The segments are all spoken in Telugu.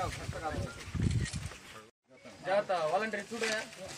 జాగ్రత్త వాలంటీర్ చూడే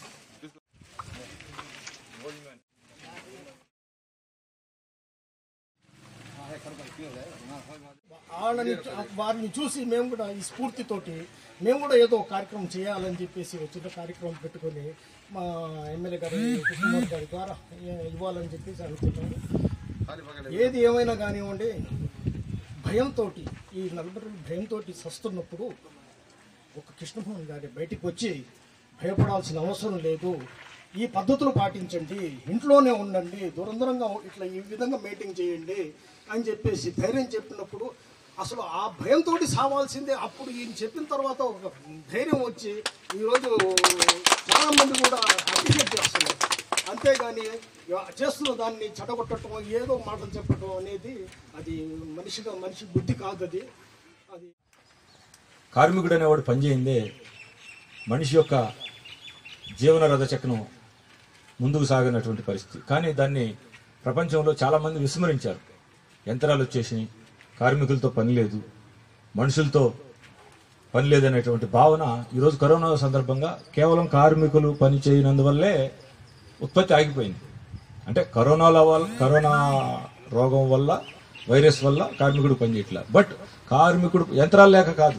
వాళ్ళని వారిని చూసి మేము కూడా ఈ స్ఫూర్తితోటి మేము కూడా ఏదో ఒక కార్యక్రమం చేయాలని చెప్పేసి వచ్చిన కార్యక్రమం పెట్టుకొని మా ఎమ్మెల్యే గారి కుమార్ గారి ద్వారా ఇ- ఇవ్వాలని చెప్పేసి అనుకుంటున్నాము ఏది ఏమైనా కానివ్వండి భయంతో ఈ నలభై రోజులు భయంతో సస్తున్నప్పుడు ఒక కృష్ణమోహన్ గారి బయటికి వచ్చి భయపడాల్సిన అవసరం లేదు ఈ పద్ధతులు పాటించండి ఇంట్లోనే ఉండండి దూరం దూరంగా ఇట్లా ఈ విధంగా మీటింగ్ చేయండి అని చెప్పేసి ధైర్యం చెప్పినప్పుడు అసలు ఆ భయంతో సావాల్సిందే అప్పుడు ఈయన చెప్పిన తర్వాత ఒక ధైర్యం వచ్చి ఈరోజు చాలా మంది కూడా అప్రిషియేట్ చేస్తున్నారు అంతేగాని ఇవ- చేస్తున్న దాన్ని చెడగొట్టడం ఏదో మాటలు చెప్పడం అనేది అది మనిషిగా మనిషి బుద్ధి కాదు అది అది కార్మికుడు అనేవాడు పనిచేయిందే మనిషి యొక్క జీవన రథచక్రం ముందుకు సాగినటువంటి పరిస్థితి కానీ దాన్ని ప్రపంచంలో చాలామంది విస్మరించారు యంత్రాలు వచ్చేసినాయి కార్మికులతో పని లేదు మనుషులతో పని లేదనేటువంటి భావన ఈరోజు కరోనా సందర్భంగా కేవలం కార్మికులు పని చేయనందువల్లే ఉత్పత్తి ఆగిపోయింది అంటే కరోనాల వల్ల కరోనా రోగం వల్ల వైరస్ వల్ల కార్మికుడు పనిచేయట్లా బట్ కార్మికుడు యంత్రాలు లేక కాదు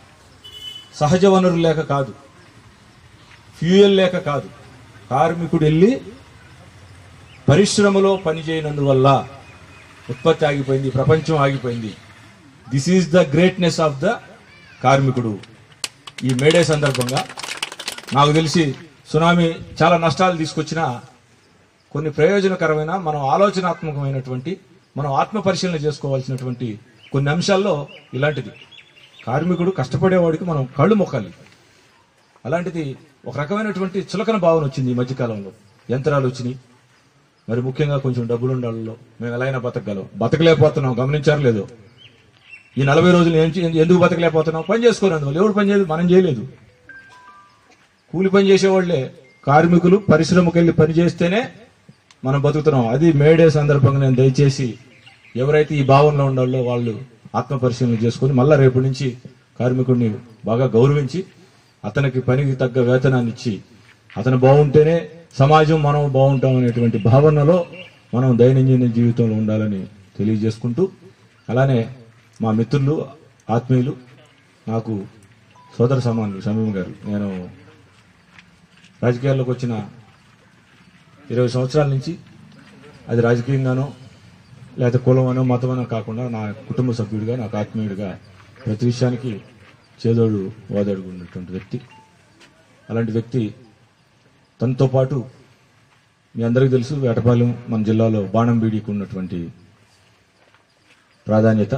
సహజ వనరులు లేక కాదు ఫ్యూయల్ లేక కాదు కార్మికుడు వెళ్ళి పరిశ్రమలో పనిచేయనందువల్ల ఉత్పత్తి ఆగిపోయింది ప్రపంచం ఆగిపోయింది this is the greatness of the కార్మికుడు ఈ మేడే సందర్భంగా నాకు తెలిసి సునామీ చాలా నష్టాలు తీసుకొచ్చిన కొన్ని ప్రయోజనకరమైన మనం ఆలోచనాత్మకమైనటువంటి మనం ఆత్మ పరిశీలన చేసుకోవాల్సినటువంటి కొన్ని అంశాల్లో ఇలాంటిది కార్మికుడు కష్టపడేవాడికి మనం కళ్ళు మొక్కాలి అలాంటిది ఒక రకమైనటువంటి చులకన భావన వచ్చింది ఈ మధ్యకాలంలో యంత్రాలు వచ్చినాయి మరి ముఖ్యంగా కొంచెం డబ్బులు ఉండాలలో మేము ఎలా అయినా బతకగలం బతకలేకపోతున్నాం గమనించారు లేదో ఈ నలభై రోజులు ఏం చే- ఎందుకు బతకలేకపోతున్నాం పని చేసుకోనందువల్ల ఎవరు పని చేయలేదు మనం చేయలేదు కూలి పని చేసేవాళ్లే కార్మికులు పరిశ్రమకు వెళ్ళి పని చేస్తేనే మనం బతుకుతున్నాం అది మేడే సందర్భంగా నేను దయచేసి ఎవరైతే ఈ భావనలో ఉండాలో వాళ్ళు ఆత్మ పరిశీలన చేసుకుని మళ్ళా రేపటి నుంచి కార్మికుడిని బాగా గౌరవించి అతనికి పనికి తగ్గ వేతనాన్ని ఇచ్చి అతను బాగుంటేనే సమాజం మనం బాగుంటాం అనేటువంటి భావనలో మనం దైనందిన జీవితంలో ఉండాలని తెలియజేసుకుంటూ అలానే మా మిత్రులు ఆత్మీయులు నాకు సోదర సమానులు షమీం గారు నేను రాజకీయాల్లోకి వచ్చిన ఇరవై సంవత్సరాల నుంచి అది రాజకీయంగానో లేదా కులమనో మతమనో కాకుండా నా కుటుంబ సభ్యుడిగా నాకు ఆత్మీయుడిగా ప్రతి విషయానికి చేదోడు ఓదడుగు ఉన్నటువంటి వ్యక్తి అలాంటి వ్యక్తి తనతో పాటు మీ అందరికీ తెలుసు వేటపాలెం మన జిల్లాలో బాణంబీడికి ఉన్నటువంటి ప్రాధాన్యత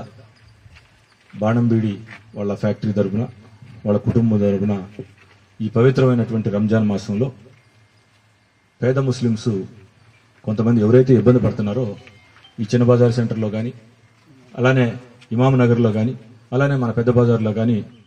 బాణంబీడి వాళ్ళ ఫ్యాక్టరీ తరపున వాళ్ళ కుటుంబం తరపున ఈ పవిత్రమైనటువంటి రంజాన్ మాసంలో పేద ముస్లిమ్స్ కొంతమంది ఎవరైతే ఇబ్బంది పడుతున్నారో ఈ చిన్న బజార్ సెంటర్లో కానీ అలానే ఇమాం నగర్లో కానీ అలానే మన పెద్ద బజార్లో కానీ